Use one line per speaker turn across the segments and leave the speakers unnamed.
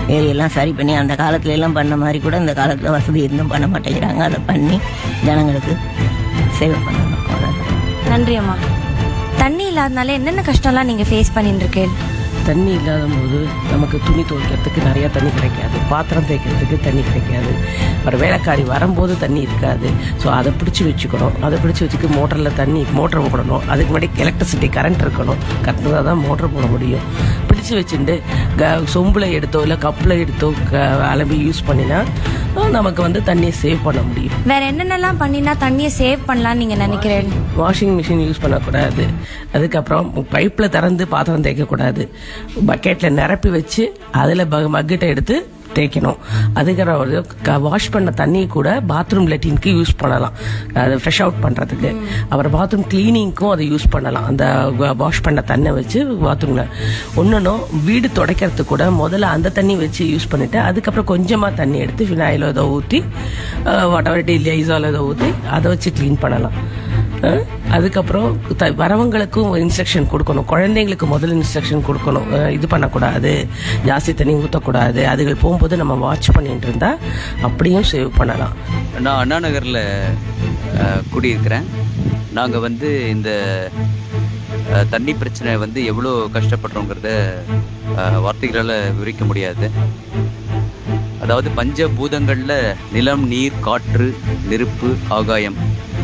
ஏரியெல்லாம் சரி பண்ணி அந்த காலத்துல எல்லாம் பண்ண மாதிரி கூட இந்த காலத்தில் வசதி இருந்தும் பண்ண மாட்டேங்கிறாங்க அதை பண்ணி ஜனங்களுக்கு சேவை பண்ணணும் அவ்வளோதான்
நன்றி அம்மா தண்ணி இல்லாதனால என்னென்ன கஷ்டம்லாம் நீங்க ஃபேஸ் பண்ணிட்டு இருக்கேன்
தண்ணி இல்லாத போது நமக்கு துணி துவைக்கிறதுக்கு நிறைய தண்ணி கிடைக்காது பாத்திரம் தேய்க்கிறதுக்கு தண்ணி கிடைக்காது அப்புறம் வேலைக்காரி வரும்போது தண்ணி இருக்காது ஸோ அதை பிடிச்சி வச்சுக்கணும் அதை பிடிச்சி வச்சுக்க மோட்டரில் தண்ணி மோட்டர் போடணும் அதுக்கு முன்னாடி எலக்ட்ரிசிட்டி கரண்ட் இருக்கணும் கரெக்டாக தான் மோட்டர் போட முடியும் பிடிச்சி வச்சுட்டு க சொம்பில் எடுத்தோ இல்லை கப்பில் எடுத்தோ க அலம்பி யூஸ் பண்ணினா அஹ், நமக்கு வந்து தண்ணியை சேவ் பண்ண முடியும்
வேற என்னென்னலாம் பண்ணினா தண்ணியை சேவ் பண்ணலாம்னு நீங்க நினைக்கிறேன்
வாஷிங் மிஷின் யூஸ் பண்ணக்கூடாது அதுக்கப்புறம் பைப்பில் திறந்து பாத்திரம் தேய்க்கக்கூடாது பக்கெட்டில் நிரப்பி வச்சு அதில் மக்கிட்ட எடுத்து தேய்க்கணும் அதுக்கப்புறம் வாஷ் பண்ண தண்ணி கூட பாத்ரூம் லெட்டினுக்கு யூஸ் பண்ணலாம் அதை ஃப்ரெஷ் அவுட் பண்ணுறதுக்கு அப்புறம் பாத்ரூம் கிளீனிங்க்கும் அதை யூஸ் பண்ணலாம் அந்த வாஷ் பண்ண தண்ணி வச்சு பாத்ரூமில் ஒன்றுனும் வீடு துடைக்கிறதுக்கு கூட முதல்ல அந்த தண்ணி வச்சு யூஸ் பண்ணிட்டு அதுக்கப்புறம் கொஞ்சமாக தண்ணி எடுத்து ஃபினாயில் ஏதோ ஊற்றி வாட் எவர் லைசால் ஏதோ ஊற்றி அதை வச்சு க்ளீன் பண்ணலாம் அஹ் அதுக்கப்புறம் த- வரவங்களுக்கும் இன்ஸ்ட்ரக்ஷன் கொடுக்கணும் குழந்தைங்களுக்கு முதல்ல இன்ஸ்ட்ரக்ஷன் கொடுக்கணும் அஹ் இது பண்ணக்கூடாது ஜாஸ்தி தண்ணி ஊற்றக்கூடாது அதுகள் போகும்போது நம்ம வாட்ச் பண்ணிட்டு இருந்தா அப்படியும் சேவ் பண்ணலாம்
நான் அண்ணா நகரில் குடியிருக்கிறேன் நாங்கள் வந்து இந்த அஹ், தண்ணி பிரச்சனை வந்து எவ்வளோ கஷ்டப்படுறோங்கிறத அஹ், வார்த்தைகளால் விவரிக்க முடியாது அதாவது பஞ்ச பூதங்களில் நிலம் நீர் காற்று நெருப்பு ஆகாயம்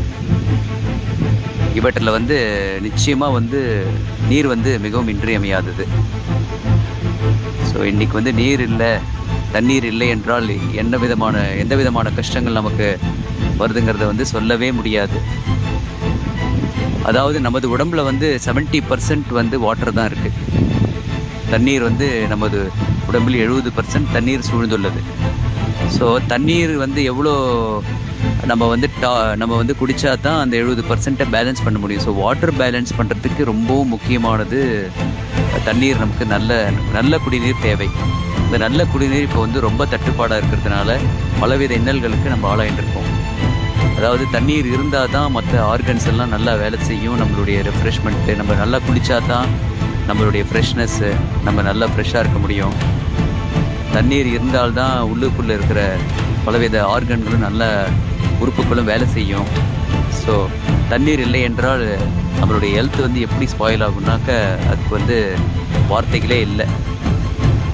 இவற்றில் வந்து நிச்சயமாக வந்து நீர் வந்து மிகவும் இன்றியமையாதது ஸோ இன்னைக்கு வந்து நீர் இல்லை தண்ணீர் இல்லை என்றால் என்ன விதமான எந்த விதமான கஷ்டங்கள் நமக்கு வருதுங்கிறத வந்து சொல்லவே முடியாது அதாவது நமது உடம்புல வந்து 70% பர்சன்ட் வந்து வாட்டர் தான் இருக்கு தண்ணீர் வந்து நமது உடம்பில் எழுபது பர்சன்ட் தண்ணீர் சூழ்ந்துள்ளது ஸோ தண்ணீர் வந்து எவ்வளோ நம்ம வந்து டா நம்ம வந்து குடிச்சா தான் அந்த எழுபது பர்சன்ட்டை பேலன்ஸ் பண்ண முடியும் ஸோ வாட்டர் பேலன்ஸ் பண்ணுறதுக்கு ரொம்பவும் முக்கியமானது தண்ணீர் நமக்கு நல்ல நல்ல குடிநீர் தேவை இந்த நல்ல குடிநீர் இப்போ வந்து ரொம்ப தட்டுப்பாடாக இருக்கிறதுனால பலவித இன்னல்களுக்கு நம்ம ஆளாயிட்டு இருக்கோம் அதாவது தண்ணீர் இருந்தால் தான் மற்ற ஆர்கன்ஸ் எல்லாம் நல்லா வேலை செய்யும் நம்மளுடைய ரெஃப்ரெஷ்மெண்ட்டு நம்ம நல்லா குடிச்சா தான் நம்மளுடைய ஃப்ரெஷ்னஸ்ஸு நம்ம நல்லா ஃப்ரெஷ்ஷாக இருக்க முடியும் தண்ணீர் இருந்தால்தான் உள்ளுக்குள்ளே இருக்கிற பலவித ஆர்கன்களும் நல்ல உறுப்புகளும் வேலை செய்யும் ஸோ தண்ணீர் இல்லை என்றால் நம்மளுடைய ஹெல்த் வந்து எப்படி ஸ்பாயில் ஆகும்னாக்க அதுக்கு வந்து வார்த்தைகளே இல்லை